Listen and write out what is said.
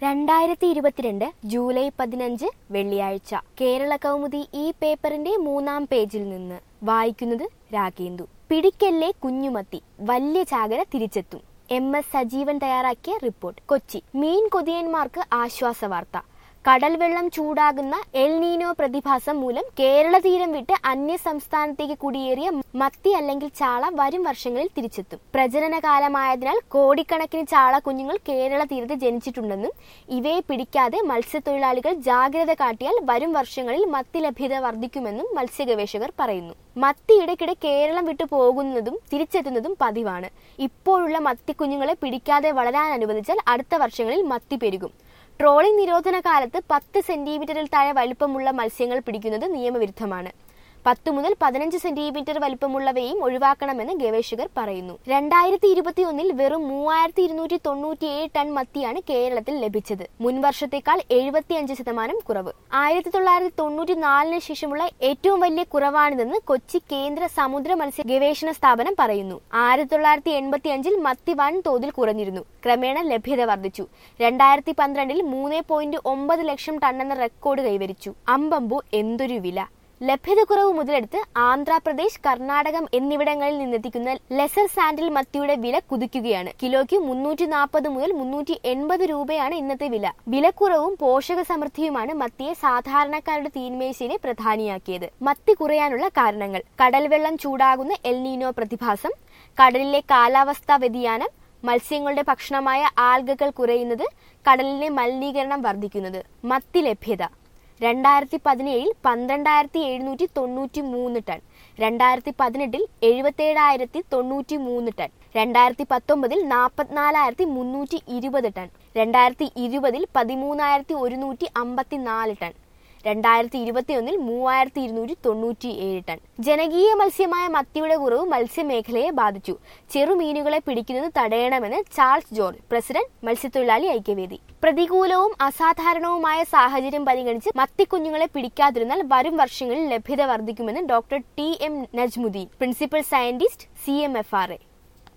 രണ്ടായിരത്തി ഇരുപത്തിരണ്ട് ജൂലൈ പതിനഞ്ച് വെള്ളിയാഴ്ച കേരള കൗമുദി ഈ പേപ്പറിന്റെ മൂന്നാം പേജിൽ നിന്ന് വായിക്കുന്നത് രാഗേന്ദു പിടിക്കല്ലേ കുഞ്ഞുമത്തി വലിയ ചാകര തിരിച്ചെത്തും എം എസ് സജീവൻ തയ്യാറാക്കിയ റിപ്പോർട്ട് കൊച്ചി മീൻ കൊതിയന്മാർക്ക് ആശ്വാസ വാർത്ത കടൽ വെള്ളം ചൂടാകുന്ന എൽനീനോ പ്രതിഭാസം മൂലം കേരള തീരം വിട്ട് അന്യ സംസ്ഥാനത്തേക്ക് കുടിയേറിയ മത്തി അല്ലെങ്കിൽ ചാള വരും വർഷങ്ങളിൽ തിരിച്ചെത്തും പ്രജനന കാലമായതിനാൽ കോടിക്കണക്കിന് ചാള കുഞ്ഞുങ്ങൾ കേരള തീരത്ത് ജനിച്ചിട്ടുണ്ടെന്നും ഇവയെ പിടിക്കാതെ മത്സ്യത്തൊഴിലാളികൾ ജാഗ്രത കാട്ടിയാൽ വരും വർഷങ്ങളിൽ മത്തി ലഭ്യത വർദ്ധിക്കുമെന്നും മത്സ്യഗവേഷകർ പറയുന്നു മത്തി ഇടയ്ക്കിടെ കേരളം വിട്ടു പോകുന്നതും തിരിച്ചെത്തുന്നതും പതിവാണ് ഇപ്പോഴുള്ള മത്തി കുഞ്ഞുങ്ങളെ പിടിക്കാതെ വളരാൻ അനുവദിച്ചാൽ അടുത്ത വർഷങ്ങളിൽ മത്തി പെരുകും ട്രോളിംഗ് നിരോധന കാലത്ത് പത്ത് സെന്റിമീറ്ററിൽ താഴെ വലിപ്പമുള്ള മത്സ്യങ്ങൾ പിടിക്കുന്നത് നിയമവിരുദ്ധമാണ് പത്ത് മുതൽ പതിനഞ്ച് സെന്റിമീറ്റർ വലിപ്പമുള്ളവയും ഒഴിവാക്കണമെന്ന് ഗവേഷകർ പറയുന്നു രണ്ടായിരത്തി ഇരുപത്തിയൊന്നിൽ വെറും മൂവായിരത്തി ഇരുന്നൂറ്റി തൊണ്ണൂറ്റിയേഴ് ടൺ മത്തിയാണ് കേരളത്തിൽ ലഭിച്ചത് മുൻ വർഷത്തേക്കാൾ എഴുപത്തിയഞ്ച് ശതമാനം കുറവ് ആയിരത്തി തൊള്ളായിരത്തി തൊണ്ണൂറ്റി നാലിന് ശേഷമുള്ള ഏറ്റവും വലിയ കുറവാണിതെന്ന് കൊച്ചി കേന്ദ്ര സമുദ്ര മത്സ്യ ഗവേഷണ സ്ഥാപനം പറയുന്നു ആയിരത്തി തൊള്ളായിരത്തി എൺപത്തി അഞ്ചിൽ മത്തി വൻ തോതിൽ കുറഞ്ഞിരുന്നു ക്രമേണ ലഭ്യത വർദ്ധിച്ചു രണ്ടായിരത്തി പന്ത്രണ്ടിൽ മൂന്ന് പോയിന്റ് ഒമ്പത് ലക്ഷം ടണ്ണെന്ന റെക്കോർഡ് കൈവരിച്ചു അമ്പമ്പു എന്തൊരു വില ലഭ്യത കുറവ് മുതലെടുത്ത് ആന്ധ്രാപ്രദേശ് കർണാടകം എന്നിവിടങ്ങളിൽ നിന്നെത്തിക്കുന്ന ലെസർ സാൻഡിൽ മത്തിയുടെ വില കുതിക്കുകയാണ് കിലോയ്ക്ക് മുന്നൂറ്റി നാൽപ്പത് മുതൽ മുന്നൂറ്റി എൺപത് രൂപയാണ് ഇന്നത്തെ വില വിലക്കുറവും പോഷക സമൃദ്ധിയുമാണ് മത്തിയെ സാധാരണക്കാരുടെ തീന്മേശയിലെ പ്രധാനിയാക്കിയത് മത്തി കുറയാനുള്ള കാരണങ്ങൾ കടൽ വെള്ളം ചൂടാകുന്ന എൽനീനോ പ്രതിഭാസം കടലിലെ കാലാവസ്ഥാ വ്യതിയാനം മത്സ്യങ്ങളുടെ ഭക്ഷണമായ ആൽഗകൾ കുറയുന്നത് കടലിലെ മലിനീകരണം വർദ്ധിക്കുന്നത് മത്തി ലഭ്യത രണ്ടായിരത്തി പതിനേഴിൽ പന്ത്രണ്ടായിരത്തി എഴുന്നൂറ്റി തൊണ്ണൂറ്റി മൂന്ന് ടൺ രണ്ടായിരത്തി പതിനെട്ടിൽ എഴുപത്തേഴായിരത്തി തൊണ്ണൂറ്റി മൂന്ന് ടൺ രണ്ടായിരത്തി പത്തൊമ്പതിൽ നാൽപ്പത്തിനാലായിരത്തി മുന്നൂറ്റി ഇരുപത് ടൺ രണ്ടായിരത്തി ഇരുപതിൽ പതിമൂന്നായിരത്തി ഒരുന്നൂറ്റി അമ്പത്തിനാല് ടൺ രണ്ടായിരത്തി ഇരുപത്തിയൊന്നിൽ മൂവായിരത്തി ഇരുന്നൂറ്റി തൊണ്ണൂറ്റി ഏഴ് ടൺ ജനകീയ മത്സ്യമായ മത്തിയുടെ കുറവ് മത്സ്യമേഖലയെ ബാധിച്ചു ചെറുമീനുകളെ പിടിക്കുന്നത് തടയണമെന്ന് ചാൾസ് ജോർജ് പ്രസിഡന്റ് മത്സ്യത്തൊഴിലാളി ഐക്യവേദി പ്രതികൂലവും അസാധാരണവുമായ സാഹചര്യം പരിഗണിച്ച് മത്തിക്കുഞ്ഞുങ്ങളെ പിടിക്കാതിരുന്നാൽ വരും വർഷങ്ങളിൽ ലഭ്യത വർദ്ധിക്കുമെന്ന് doctor T M Najmuddeen principal scientist C M F R A